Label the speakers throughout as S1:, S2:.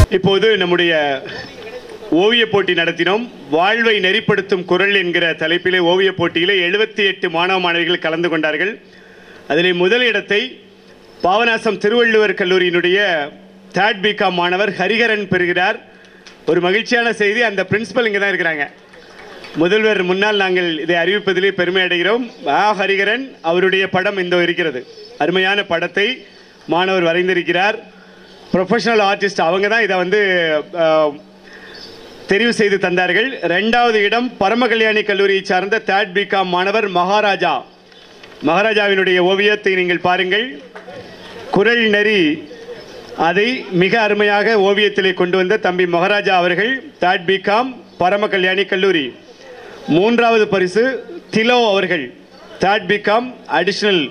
S1: இப்போது நம்முடைய ஓவியப் போட்டி நடத்தினோம் வாழ்வை நெறிப்படுத்தும் குரல் என்கிற தலைப்பிலே ஓவியப் போட்டியிலே எழுபத்தி எட்டு மாணவ மாணவிகள் கலந்து கொண்டார்கள் அதிலே முதல் இடத்தை பாவநாசம் திருவள்ளுவர் கல்லூரியினுடைய தேர்ட் பிகாம் மாணவர் ஹரிஹரன் பெறுகிறார் ஒரு மகிழ்ச்சியான செய்தி அந்த பிரின்சிபல் இங்கே தான் இருக்கிறாங்க முதல்வர் முன்னால் நாங்கள் இதை அறிவிப்பதிலே பெருமை அடைகிறோம் ஆ ஹரிகரன் அவருடைய படம் இந்த இருக்கிறது அருமையான படத்தை மாணவர் வரைந்திருக்கிறார் ப்ரொஃபஷனல் ஆர்டிஸ்ட் அவங்க தான் இதை வந்து அஹ், தெரிவு செய்து தந்தார்கள் ரெண்டாவது இடம் பரமகல்யாணி கல்லூரியை சார்ந்த தேர்ட் பிகாம் மாணவர் மகாராஜா மகாராஜாவினுடைய ஓவியத்தை நீங்கள் பாருங்கள் குரல் நெறி அதை மிக அருமையாக ஓவியத்திலே கொண்டு வந்த தம்பி மகாராஜா அவர்கள் தேர்ட் பிகாம் பரம கல்யாணி கல்லூரி மூன்றாவது பரிசு திலோ அவர்கள் தேர்ட் பிகாம் அடிஷனல்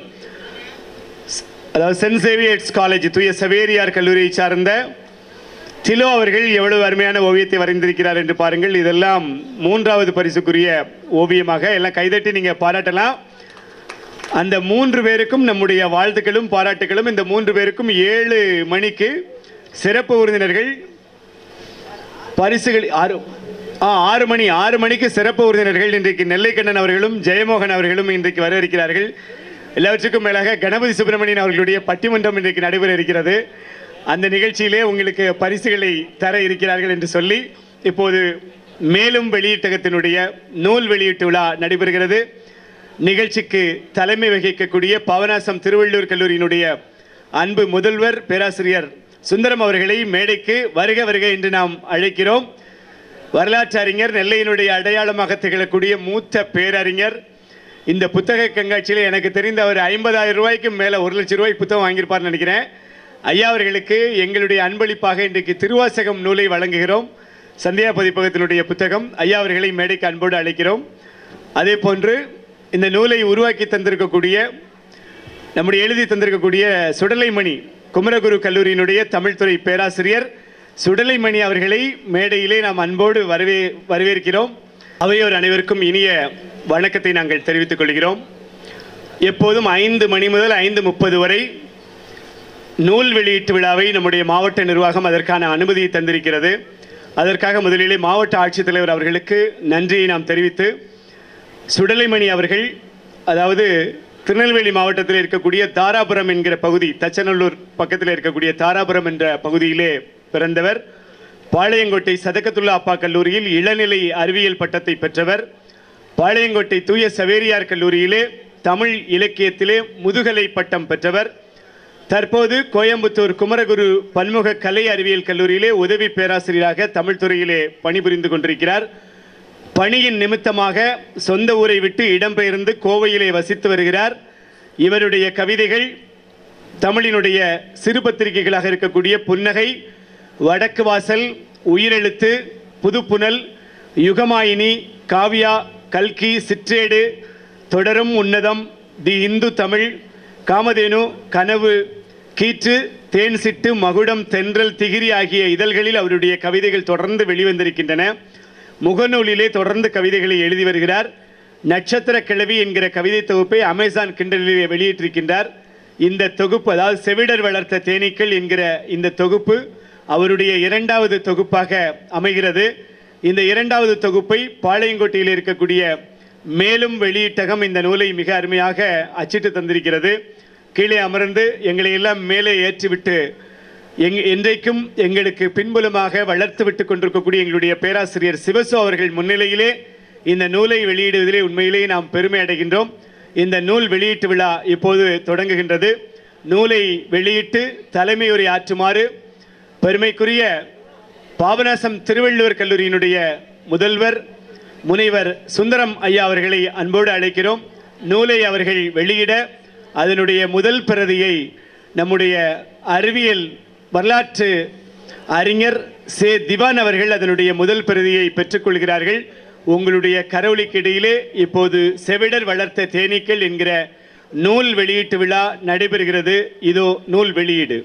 S1: அதாவது சென்ட் சேவியர்ஸ் காலேஜ் தூய சவேரியார் கல்லூரியை சார்ந்த திலோ அவர்கள் எவ்வளவு அருமையான ஓவியத்தை வரைந்திருக்கிறார் என்று பாருங்கள் இதெல்லாம் மூன்றாவது பரிசுக்குரிய ஓவியமாக எல்லாம் கைதட்டி நீங்கள் பாராட்டலாம் அந்த மூன்று பேருக்கும் நம்முடைய வாழ்த்துக்களும் பாராட்டுகளும் இந்த மூன்று பேருக்கும் ஏழு மணிக்கு சிறப்பு விருந்தினர்கள் பரிசுகள் ஆறு ஆ ஆறு மணி ஆறு மணிக்கு சிறப்பு விருந்தினர்கள் இன்றைக்கு நெல்லைக்கண்ணன் அவர்களும் ஜெயமோகன் அவர்களும் இன்றைக்கு வர இருக்கிறார்கள் எல்லாவற்றுக்கும் மேலாக கணபதி சுப்பிரமணியன் அவர்களுடைய பட்டிமன்றம் இன்றைக்கு நடைபெற இருக்கிறது அந்த நிகழ்ச்சியிலே உங்களுக்கு பரிசுகளை தர இருக்கிறார்கள் என்று சொல்லி இப்போது மேலும் வெளியீட்டகத்தினுடைய நூல் வெளியீட்டு விழா நடைபெறுகிறது நிகழ்ச்சிக்கு தலைமை வகிக்கக்கூடிய பாவநாசம் திருவள்ளூர் கல்லூரியினுடைய அன்பு முதல்வர் பேராசிரியர் சுந்தரம் அவர்களை மேடைக்கு வருக வருக என்று நாம் அழைக்கிறோம் வரலாற்று அறிஞர் நெல்லையினுடைய அடையாளமாக திகழக்கூடிய மூத்த பேரறிஞர் இந்த புத்தக கண்காட்சியில் எனக்கு தெரிந்த அவர் ஐம்பதாயிரம் ரூபாய்க்கு மேலே ஒரு லட்சம் ரூபாய்க்கு புத்தகம் வாங்கியிருப்பார்னு நினைக்கிறேன் ஐயா அவர்களுக்கு எங்களுடைய அன்பளிப்பாக இன்றைக்கு திருவாசகம் நூலை வழங்குகிறோம் சந்தியா பதிப்பகத்தினுடைய புத்தகம் ஐயா அவர்களை மேடைக்கு அன்போடு அழைக்கிறோம் அதே போன்று இந்த நூலை உருவாக்கி தந்திருக்கக்கூடிய நம்முடைய எழுதி தந்திருக்கக்கூடிய சுடலைமணி குமரகுரு கல்லூரியினுடைய தமிழ்துறை பேராசிரியர் சுடலைமணி அவர்களை மேடையிலே நாம் அன்போடு வரவே வரவேற்கிறோம் அவையோர் அனைவருக்கும் இனிய வணக்கத்தை நாங்கள் தெரிவித்துக் கொள்கிறோம் எப்போதும் ஐந்து மணி முதல் ஐந்து முப்பது வரை நூல் வெளியீட்டு விழாவை நம்முடைய மாவட்ட நிர்வாகம் அதற்கான அனுமதியை தந்திருக்கிறது அதற்காக முதலிலே மாவட்ட ஆட்சித்தலைவர் அவர்களுக்கு நன்றியை நாம் தெரிவித்து சுடலைமணி அவர்கள் அதாவது திருநெல்வேலி மாவட்டத்தில் இருக்கக்கூடிய தாராபுரம் என்கிற பகுதி தச்சநல்லூர் பக்கத்தில் இருக்கக்கூடிய தாராபுரம் என்ற பகுதியிலே பிறந்தவர் பாளையங்கோட்டை சதகத்துல்லா அப்பா கல்லூரியில் இளநிலை அறிவியல் பட்டத்தை பெற்றவர் பாளையங்கோட்டை தூய சவேரியார் கல்லூரியிலே தமிழ் இலக்கியத்திலே முதுகலை பட்டம் பெற்றவர் தற்போது கோயம்புத்தூர் குமரகுரு பன்முக கலை அறிவியல் கல்லூரியிலே உதவி பேராசிரியராக தமிழ் துறையிலே பணிபுரிந்து கொண்டிருக்கிறார் பணியின் நிமித்தமாக சொந்த ஊரை விட்டு இடம்பெயர்ந்து கோவையிலே வசித்து வருகிறார் இவருடைய கவிதைகள் தமிழினுடைய சிறு பத்திரிகைகளாக இருக்கக்கூடிய புன்னகை வடக்கு வாசல் உயிரெழுத்து புதுப்புனல் யுகமாயினி காவியா கல்கி சிற்றேடு தொடரும் உன்னதம் தி இந்து தமிழ் காமதேனு கனவு கீற்று தேன் சிட்டு மகுடம் தென்றல் திகிரி ஆகிய இதழ்களில் அவருடைய கவிதைகள் தொடர்ந்து வெளிவந்திருக்கின்றன முகநூலிலே தொடர்ந்து கவிதைகளை எழுதி வருகிறார் நட்சத்திர கிழவி என்கிற கவிதை தொகுப்பை அமேசான் கிண்டலிலே வெளியிட்டிருக்கின்றார் இந்த தொகுப்பு அதாவது செவிடர் வளர்த்த தேனீக்கள் என்கிற இந்த தொகுப்பு அவருடைய இரண்டாவது தொகுப்பாக அமைகிறது இந்த இரண்டாவது தொகுப்பை பாளையங்கோட்டையில் இருக்கக்கூடிய மேலும் வெளியீட்டகம் இந்த நூலை மிக அருமையாக அச்சிட்டு தந்திருக்கிறது கீழே அமர்ந்து எங்களை எல்லாம் மேலே ஏற்றிவிட்டு எங் என்றைக்கும் எங்களுக்கு பின்புலமாக வளர்த்து விட்டு கொண்டிருக்கக்கூடிய எங்களுடைய பேராசிரியர் சிவசு அவர்கள் முன்னிலையிலே இந்த நூலை வெளியிடுவதிலே உண்மையிலேயே நாம் பெருமை அடைகின்றோம் இந்த நூல் வெளியீட்டு விழா இப்போது தொடங்குகின்றது நூலை வெளியிட்டு தலைமையுரை ஆற்றுமாறு பெருமைக்குரிய பாபநாசம் திருவள்ளுவர் கல்லூரியினுடைய முதல்வர் முனைவர் சுந்தரம் ஐயா அவர்களை அன்போடு அழைக்கிறோம் நூலை அவர்கள் வெளியிட அதனுடைய முதல் பிரதியை நம்முடைய அறிவியல் வரலாற்று அறிஞர் சே திவான் அவர்கள் அதனுடைய முதல் பிரதியை பெற்றுக்கொள்கிறார்கள் உங்களுடைய கரவொலிக்கு இடையிலே இப்போது செவிடர் வளர்த்த தேனீக்கள் என்கிற நூல் வெளியீட்டு விழா நடைபெறுகிறது இதோ நூல் வெளியீடு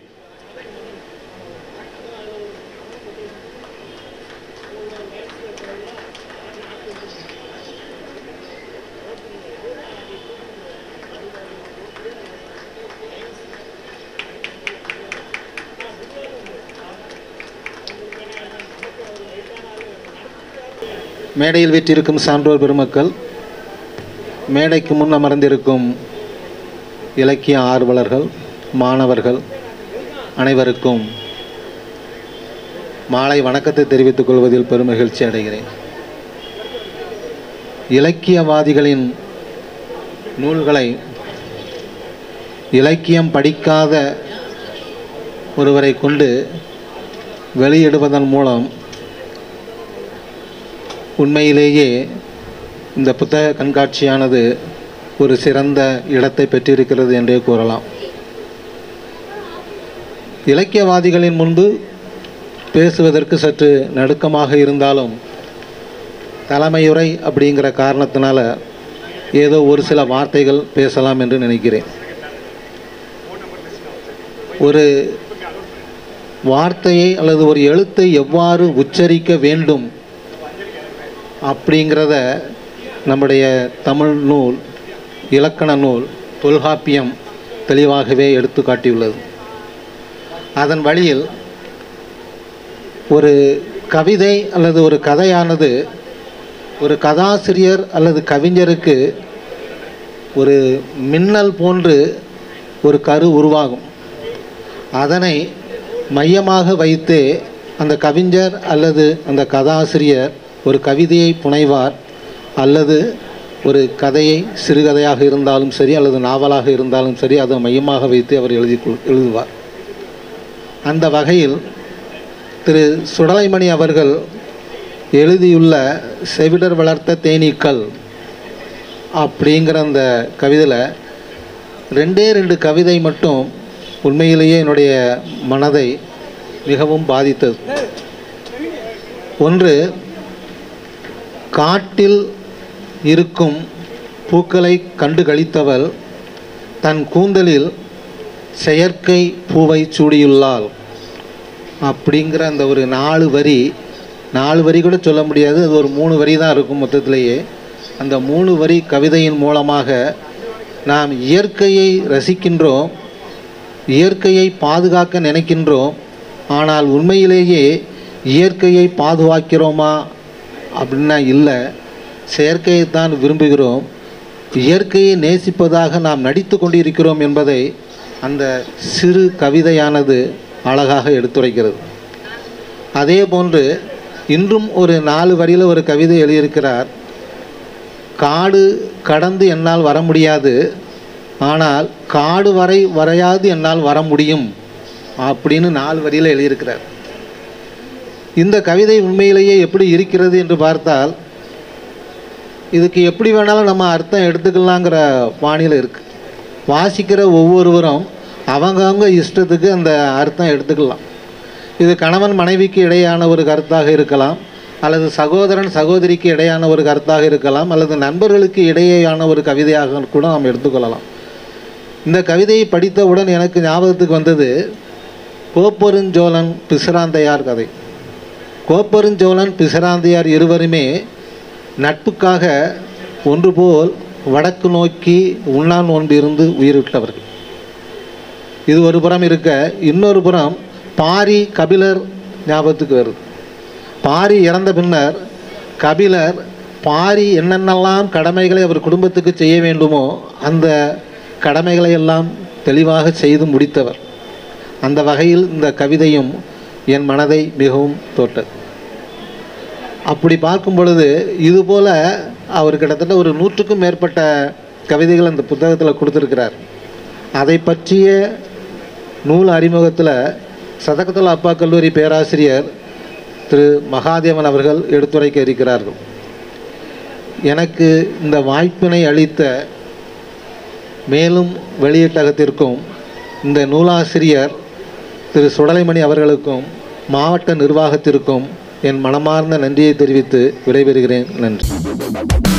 S2: மேடையில் வீற்றிருக்கும் சான்றோர் பெருமக்கள் மேடைக்கு முன் அமர்ந்திருக்கும் இலக்கிய ஆர்வலர்கள் மாணவர்கள் அனைவருக்கும் மாலை வணக்கத்தை தெரிவித்துக் கொள்வதில் பெருமகிழ்ச்சி அடைகிறேன் இலக்கியவாதிகளின் நூல்களை இலக்கியம் படிக்காத ஒருவரை கொண்டு வெளியிடுவதன் மூலம் உண்மையிலேயே இந்த புத்தக கண்காட்சியானது ஒரு சிறந்த இடத்தை பெற்றிருக்கிறது என்றே கூறலாம் இலக்கியவாதிகளின் முன்பு பேசுவதற்கு சற்று நடுக்கமாக இருந்தாலும் தலைமையுரை அப்படிங்கிற காரணத்தினால ஏதோ ஒரு சில வார்த்தைகள் பேசலாம் என்று நினைக்கிறேன் ஒரு வார்த்தையை அல்லது ஒரு எழுத்தை எவ்வாறு உச்சரிக்க வேண்டும் அப்படிங்கிறத நம்முடைய தமிழ் நூல் இலக்கண நூல் தொல்காப்பியம் தெளிவாகவே எடுத்து காட்டியுள்ளது அதன் வழியில் ஒரு கவிதை அல்லது ஒரு கதையானது ஒரு கதாசிரியர் அல்லது கவிஞருக்கு ஒரு மின்னல் போன்று ஒரு கரு உருவாகும் அதனை மையமாக வைத்து அந்த கவிஞர் அல்லது அந்த கதாசிரியர் ஒரு கவிதையை புனைவார் அல்லது ஒரு கதையை சிறுகதையாக இருந்தாலும் சரி அல்லது நாவலாக இருந்தாலும் சரி அதை மையமாக வைத்து அவர் எழுதி கொள்- எழுதுவார் அந்த வகையில் திரு சுடலைமணி அவர்கள் எழுதியுள்ள செவிடர் வளர்த்த தேனீக்கள் அப்படிங்கிற அந்த கவிதையில் ரெண்டே ரெண்டு கவிதை மட்டும் உண்மையிலேயே என்னுடைய மனதை மிகவும் பாதித்தது ஒன்று காட்டில் இருக்கும் பூக்களை கண்டு களித்தவள் தன் கூந்தலில் செயற்கை பூவை சூடியுள்ளாள் அப்படிங்கிற அந்த ஒரு நாலு வரி நாலு வரி கூட சொல்ல முடியாது அது ஒரு மூணு வரி தான் இருக்கும் மொத்தத்திலேயே அந்த மூணு வரி கவிதையின் மூலமாக நாம் இயற்கையை ரசிக்கின்றோம் இயற்கையை பாதுகாக்க நினைக்கின்றோம் ஆனால் உண்மையிலேயே இயற்கையை பாதுகாக்கிறோமா அப்படின்னா இல்லை செயற்கையைத்தான் விரும்புகிறோம் இயற்கையை நேசிப்பதாக நாம் நடித்து கொண்டிருக்கிறோம் என்பதை அந்த சிறு கவிதையானது அழகாக எடுத்துரைக்கிறது அதே போன்று இன்றும் ஒரு நாலு வரியில் ஒரு கவிதை எழுதியிருக்கிறார் காடு கடந்து என்னால் வர முடியாது ஆனால் காடு வரை வரையாது என்னால் வர முடியும் அப்படின்னு நாலு வரியில் எழுதியிருக்கிறார் இந்த கவிதை உண்மையிலேயே எப்படி இருக்கிறது என்று பார்த்தால் இதுக்கு எப்படி வேணாலும் நம்ம அர்த்தம் எடுத்துக்கலாங்கிற பாணியில் இருக்குது வாசிக்கிற ஒவ்வொருவரும் அவங்கவங்க இஷ்டத்துக்கு அந்த அர்த்தம் எடுத்துக்கலாம் இது கணவன் மனைவிக்கு இடையான ஒரு கருத்தாக இருக்கலாம் அல்லது சகோதரன் சகோதரிக்கு இடையான ஒரு கருத்தாக இருக்கலாம் அல்லது நண்பர்களுக்கு இடையேயான ஒரு கவிதையாக கூட நாம் எடுத்துக்கொள்ளலாம் இந்த கவிதையை படித்தவுடன் எனக்கு ஞாபகத்துக்கு வந்தது கோப்பெருஞ்சோழன் பிசிராந்தையார் கதை கோப்பெருஞ்சோழன் பிசிராந்தையார் இருவருமே நட்புக்காக ஒன்று போல் வடக்கு நோக்கி உண்ணான் ஒன்றிருந்து உயிரிட்டவர்கள் இது ஒரு புறம் இருக்க இன்னொரு புறம் பாரி கபிலர் ஞாபகத்துக்கு வருது பாரி இறந்த பின்னர் கபிலர் பாரி என்னென்னலாம் கடமைகளை அவர் குடும்பத்துக்கு செய்ய வேண்டுமோ அந்த கடமைகளை எல்லாம் தெளிவாக செய்து முடித்தவர் அந்த வகையில் இந்த கவிதையும் என் மனதை மிகவும் தொட்டது அப்படி பார்க்கும் பொழுது இதுபோல் அவர் கிட்டத்தட்ட ஒரு நூற்றுக்கும் மேற்பட்ட கவிதைகள் அந்த புத்தகத்தில் கொடுத்துருக்கிறார் அதை பற்றிய நூல் அறிமுகத்தில் சதகத்துல் அப்பா கல்லூரி பேராசிரியர் திரு மகாதேவன் அவர்கள் எடுத்துரைக்க இருக்கிறார்கள் எனக்கு இந்த வாய்ப்பினை அளித்த மேலும் வெளியீட்டகத்திற்கும் இந்த நூலாசிரியர் திரு சுடலைமணி அவர்களுக்கும் மாவட்ட நிர்வாகத்திற்கும் என் மனமார்ந்த நன்றியை தெரிவித்து விடைபெறுகிறேன் நன்றி